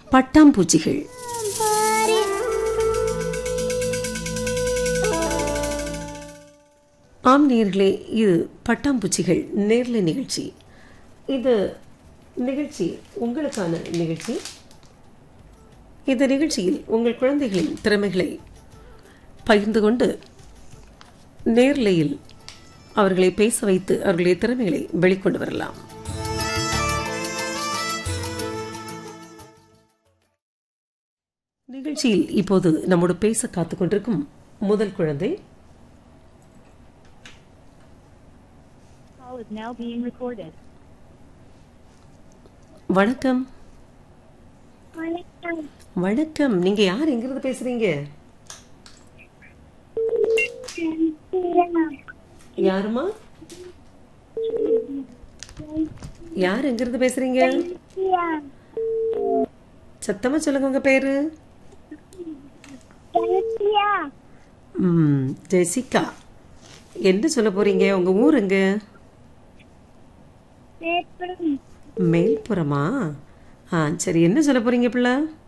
பட்டாம்பூச்சிகள் ஆம் நேர்களே இது பட்டாம்பூச்சிகள் நேர்ல நிகழ்ச்சி இது நிகழ்ச்சி உங்களுக்கான நிகழ்ச்சி இந்த நிகழ்ச்சியில் உங்கள் குழந்தைகளின் திறமைகளை பகிர்ந்து கொண்டு நேர்லையில் அவர்களை பேச வைத்து அவர்களுடைய திறமைகளை வெளிக்கொண்டு வரலாம் நிகழ்ச்சியில் இப்போது நம்மோடு பேச காத்துக் கொண்டிருக்கும் முதல் குழந்தை Call is now being recorded. வணக்கம் வணக்கம் வணக்கம் நீங்க யார் எங்கிருந்து பேசுறீங்க யாருமா யார் எங்கிருந்து பேசுறீங்க சத்தமா சொல்லுங்க உங்க பேரு ம் ஜெசிகா என்ன சொல்ல போறீங்க உங்க ஊர் எங்க மேல்புறமா ஆ சரி என்ன சொல்ல போறீங்க பிள்ளை